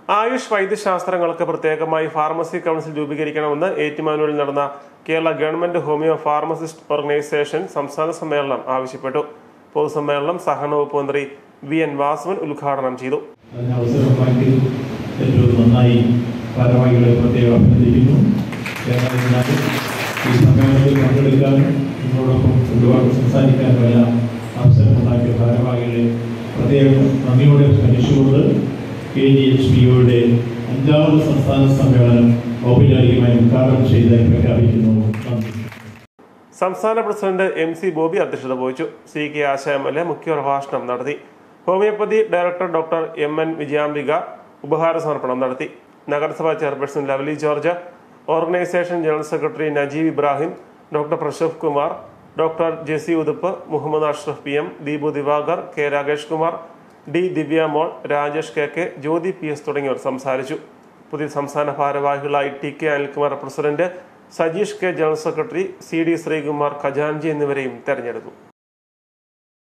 ആയുഷ് വൈദ്യശാസ്ത്രങ്ങൾക്ക് പ്രത്യേകമായി pharmacy council രൂപീകരിക്കണമെന്ന് ഏറ്റുമാനൂരിൽ നടന്ന Kerala government homeo pharmacist organisation സംസ്ഥാന സമ്മേളനം ആവശ്യപ്പെട്ടു പൊതുസമ്മേളനം സഹകരണ വകുപ്പ് മന്ത്രി വി എൻ വാസവൻ ഉദ്ഘാടനം ചെയ്തു അതിന് അവസരമാക്കി ഏറ്റവും നന്നായി ഭാരവാഹികളെ പ്രത്യേകം അഭിനന്ദിക്കുന്നു ഏതായിരുന്നാലും ഈ സമ്മേളനത്തിൽ പങ്കെടുക്കാനും നിങ്ങളോടൊപ്പം ഒരുപാട് സംസാരിക്കാനുമെല്ലാം അവസരമുണ്ടാക്കിയ ഭാരവാഹികളെ പ്രത്യേകം നന്ദിയോടെ സ്മരിച്ചുകൊണ്ട് കെ ജി എച്ച് പിയുടെ അഞ്ചാമത് സംസ്ഥാന സമ്മേളനം ഔപചാരികമായി ഉദ്ഘാടനം ചെയ്തായി പ്രഖ്യാപിക്കുന്നു നന്ദി സംസ്ഥാന പ്രസിഡന്റ് എം സി ബോബി അധ്യക്ഷത വഹിച്ചു C K Asha M L A മുഖ്യപ്രഭാഷണം നടത്തി homoeopathy director doctor M N Vijayambika ഉപഹാര സമർപ്പണം നടത്തി നഗരസഭാ chairperson Lovely George organisation general secretary Najeeb Ibrahim doctor Prashobh Kumar doctor Jessy Uthup Muhammad Ashraf P M Deepu Divakar K Rakesh Kumar D Divya Mol Rajesh K K Jyothi P S തുടങ്ങിയവർ സംസാരിച്ചു പുതിയ സംസ്ഥാന ഭാരവാഹികളായി T K Anilkumar president Sajeesh K general secretary C D Sreekumar ഖജാൻജി എന്നിവരെയും തെരഞ്ഞെടുത്തു